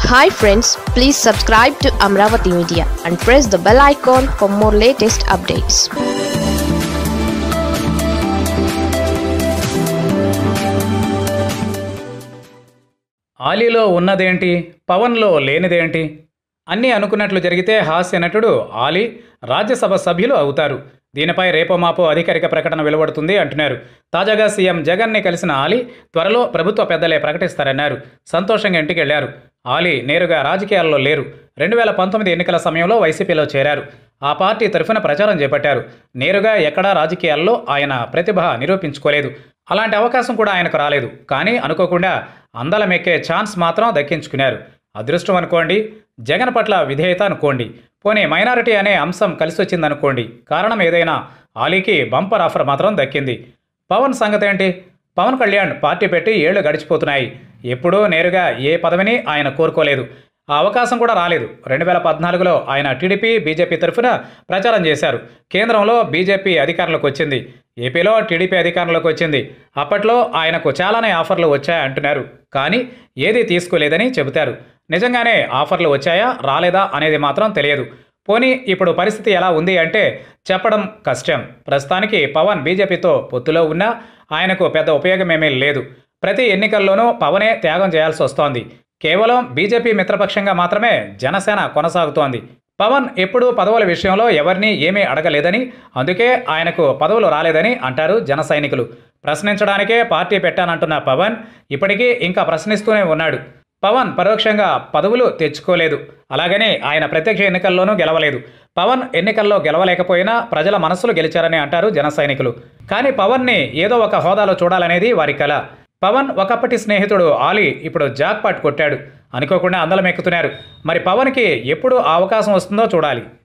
hi friends please subscribe to Amaravati media and press the bell icon for more latest updates ఆలీలో ఉన్నదేంటి పవన్లో లేనిదేంటి అన్నీ అనుకున్నట్లు జరిగితే హాస్య నటుడు ఆలీ రాజ్యసభ సభ్యులు అవుతారు దీనిపై రేపో మాపో అధికారిక ప్రకటన వెలువడుతుంది అంటున్నారు తాజాగా సీఎం జగన్ని కలిసిన ఆలీ త్వరలో ప్రభుత్వ పెద్దలే ప్రకటిస్తారన్నారు సంతోషంగా ఇంటికి వెళ్లారు ఆలీ నేరుగా రాజకీయాల్లో లేరు రెండు వేల పంతొమ్మిది ఎన్నికల సమయంలో వైసీపీలో చేరారు ఆ పార్టీ తరఫున ప్రచారం చేపట్టారు నేరుగా ఎక్కడా రాజకీయాల్లో ఆయన ప్రతిభ నిరూపించుకోలేదు అలాంటి అవకాశం కూడా ఆయనకు రాలేదు కానీ అనుకోకుండా అందలమెక్కే ఛాన్స్ మాత్రం దక్కించుకున్నారు అదృష్టం అనుకోండి జగన్ పట్ల విధేయత అనుకోండి పోనీ మైనారిటీ అనే అంశం కలిసి వచ్చిందనుకోండి కారణం ఏదైనా ఆలీకి బంపర్ ఆఫర్ మాత్రం దక్కింది పవన్ సంగతి ఏంటి పవన్ కళ్యాణ్ పార్టీ పెట్టి ఏళ్లు గడిచిపోతున్నాయి ఎప్పుడూ నేరుగా ఏ పదవిని ఆయన కోరుకోలేదు ఆ అవకాశం కూడా రాలేదు రెండు వేల పద్నాలుగులో ఆయన టీడీపీ బీజేపీ తరఫున ప్రచారం చేశారు కేంద్రంలో బీజేపీ అధికారంలోకి వచ్చింది ఏపీలో టీడీపీ అధికారంలోకి వచ్చింది అప్పట్లో ఆయనకు చాలానే ఆఫర్లు వచ్చాయంటున్నారు కానీ ఏదీ తీసుకోలేదని చెబుతారు నిజంగానే ఆఫర్లు వచ్చాయా రాలేదా అనేది మాత్రం తెలియదు పోనీ ఇప్పుడు పరిస్థితి ఎలా ఉంది అంటే చెప్పడం కష్టం ప్రస్తుతానికి పవన్ బీజేపీతో పొత్తులో ఉన్నా ఆయనకు పెద్ద ఉపయోగమేమీ లేదు ప్రతి ఎన్నికల్లోనూ పవనే త్యాగం చేయాల్సి వస్తోంది కేవలం బీజేపీ మిత్రపక్షంగా మాత్రమే జనసేన కొనసాగుతోంది పవన్ ఎప్పుడూ పదవుల విషయంలో ఎవరిని ఏమీ అడగలేదని అందుకే ఆయనకు పదవులు రాలేదని అంటారు జన సైనికులు ప్రశ్నించడానికే పార్టీ పెట్టానంటున్న పవన్ ఇప్పటికీ ఇంకా ప్రశ్నిస్తూనే ఉన్నాడు పవన్ పరోక్షంగా పదవులు తెచ్చుకోలేదు అలాగని ఆయన ప్రత్యక్ష ఎన్నికల్లోనూ గెలవలేదు పవన్ ఎన్నికల్లో గెలవలేకపోయినా ప్రజల మనస్సులు గెలిచారని అంటారు జన సైనికులు కానీ పవన్ని ఏదో ఒక హోదాలో చూడాలనేది వారి కల పవన్ ఒకప్పటి స్నేహితుడు ఆలీ ఇప్పుడు జాక్పాట్ కొట్టాడు అనుకోకుండా అందలం ఎక్కుతున్నారు మరి పవన్కి ఎప్పుడు ఆ అవకాశం వస్తుందో చూడాలి